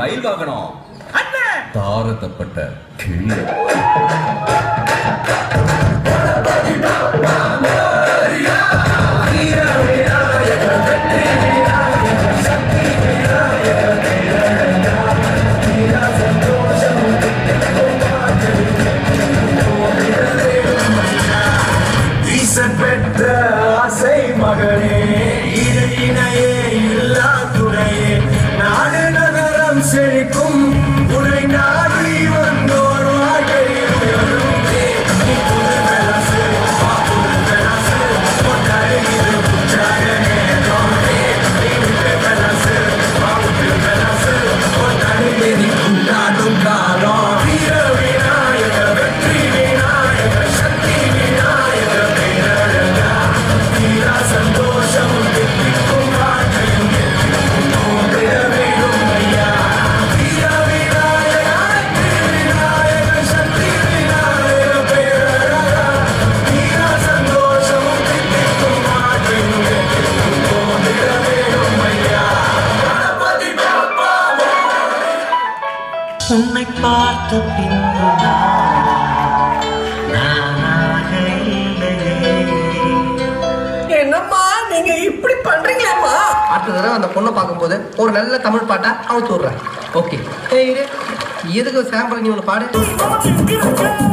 மயில் வாகனம் அண்ணன் தாரத்தப்பட்ட கிளி ஈசன் பெற்ற ஆசை மகனே இது இணையே இல்லா துணையே நாடு நகரம் செழிக்கும் உனை நாடி வந்தோர் வாழ்க்கை உயருமே. நீ புது வெலசு, வா புது வெலசு, கொண்டாடுகிற உற்சாக நேரமே. நீ விட்டு வெலசு, வா விட்டு வெலசு, கொண்டாடுகிற கொண்டாடும் காலம். வீர விநாயக, வெற்றி விநாயக, சக்தி விநாயக, பேரழகா. தீரா சந்தோஷம் தித்திக்கும் வாழ்க்கையும் தித்திக்கும் தோன்றிட வேண்டும் ஐயா. வீர விநாயகா, வெற்றி விநாயக, சக்தி விநாயக, பேரழகா. தீரா சந்தோஷம் தித்திக்கும் வாழ்க்கையும் தித்திக்கும் தோன்றிட வேண்டும் ஐயா. கணபதி பாப்பா உன்னை பார்த்த பின்பு நான் நானாக இல்லையே என்னம்மா நீங்க இப்படி பண்றீங்களேம்மா அடுத்த தடவை அந்த பொண்ணை பார்க்கும்போது ஒரு நல்ல தமிழ் பாட்டா அவுத்து விடுறேன் ஓகே ஏய் இரு. எதுக்கு சாம்பிள் நீ ஒன்று பாடு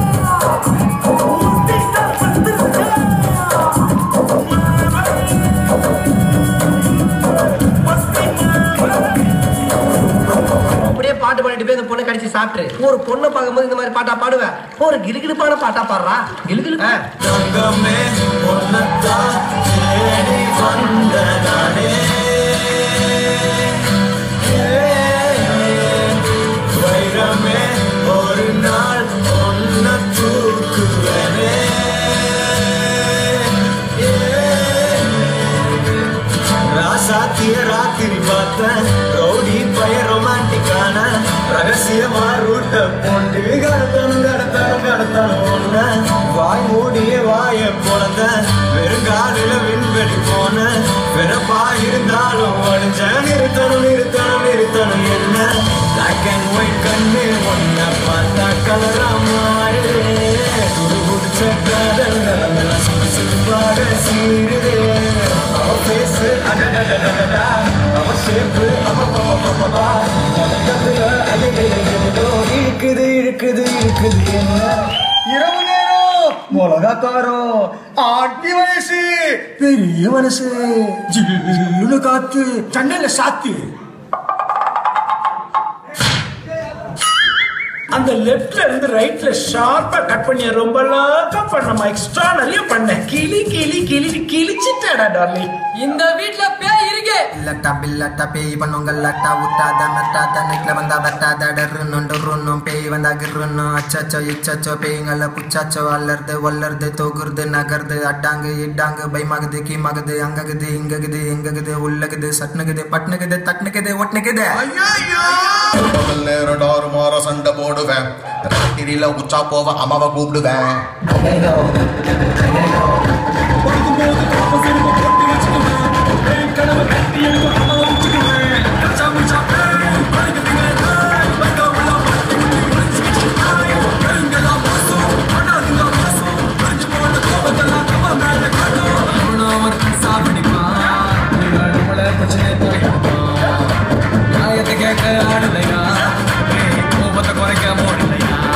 அப்படியே பாட்டு பாடிட்டு போய் அந்த பொண்ணை கடிச்சு சாப்பிட்டு ஒரு பொண்ணை பார்க்கும்போது இந்த மாதிரி பாட்டா பாடுவேன் ஒரு கிலுகிலுப்பான பாட்டா பாடுறா கிலுகிலு தங்கமே பொன்னத்தான் தேடி வந்த நானே வைரமே ஒரு நாள் ஒன்ன தூக்குவனே ராசாத்திய ராத்திரி பார்த்தேன் ரவுடி பய ரொமான்டிக்கான ரகசியமா ரூட்ட போட்டு கடத்தணும் கடத்தணும் கடத்தணும் ஒண்ணு வாய் மூடிய வாய பொழந்த வெறுங்காலில விண்வெளி போன பிறப்பா இருந்தாலும் வடிஞ்ச நிறுத்தணும் நிறுத்தணும் நிறுத்தணும் என்ன பிளாக் அண்ட் ஒயிட் கண்ணு ஒன்ன பார்த்தா கலரா மாறுதே துரு குடிச்ச காதல் நிலமெல்லாம் சுடு சுடுப்பாக சீருதே அவ பேசு அடடடடடடா அவ ஷேப்பு அப்பப்பப்பப்பப்பா உலகத்துல அலைகளோ இழுக்குது இழுக்குது இழுக்குது என்ன இரவு நேரம் மிளகா காரம் ஆட்டி வயசு பெரிய மனசு ஜில்லுன்னு காத்து சண்டையில சாத்து அந்த லெஃப்ட்ல இருந்து ரைட்ல ஷார்ப்பா கட் பண்ணி ரொம்ப லாக்கா பண்ணமா எக்ஸ்ட்ரா நிறைய பண்ண கிளி கிளி கிளி கிழிச்சிட்டடா டார்லிங் இந்த வீட்ல பேய் இருக்கு லட்டா பில்லட்டா பேய் பண்ணுங்க லட்டா உட்டாத மெட்டாத நைட்ல வந்தா வெட்டாத டர்ருன்னும் டொர்ருன்னும் பேய் வந்தா கிர்ருன்னும் அச்சச்சோ இச்சச்சோ பேய்ங்கள புச்சாச்சோ அல்லறது ஒல்லறது தொகுறது நகருது அட்டாங்கு இட்டாங்கு பயமாகுது கீமாகுது அங்ககுது இங்ககுது எங்ககுது உள்ளகுது சட்னுகுது பட்னுகுது தட்னுகுது ஒட்னுகுது பகல் நேரம் டாறு மாற சண்டை போடுவேன் ராத்திரியில உச்சா போவ அம்மாவை கூப்பிடுவேன்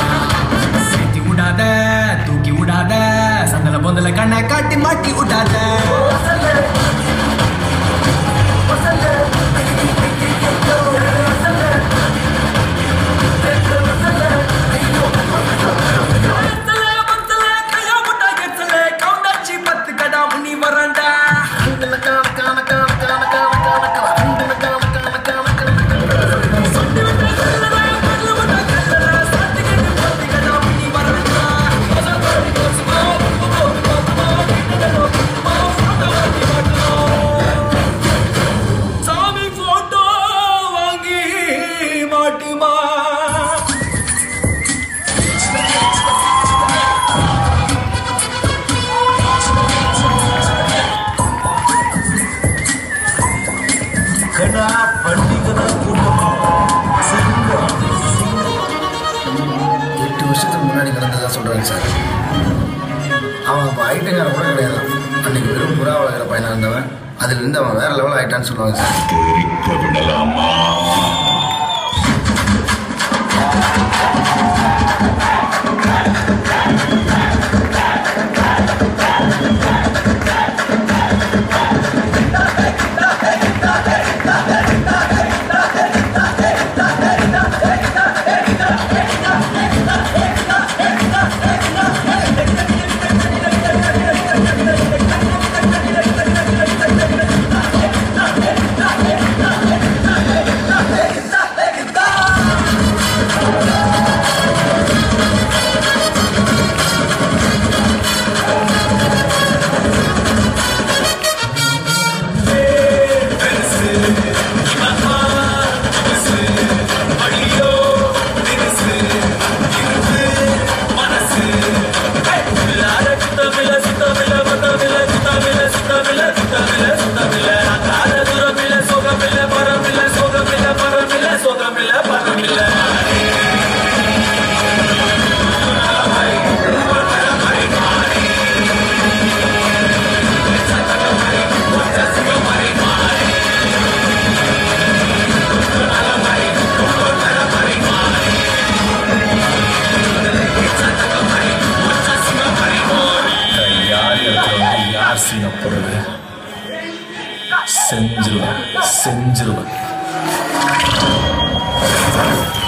தூக்கி விடாத சந்தல பொந்தல கண்ணை காட்டி மாட்டி விடாத ஐட்டங்கார கூட கிடையாது அன்னைக்கு வெறும் புறா வளர்க்குற பையனா இருந்தவன் அதுல இருந்து அவன் வேற லெவல் ஆயிட்டான்னு சொல்லுவாங்க சார் யார் இடத்துல யார் சீனை போடுறது செஞ்சிருவேன் செஞ்சிருவேன்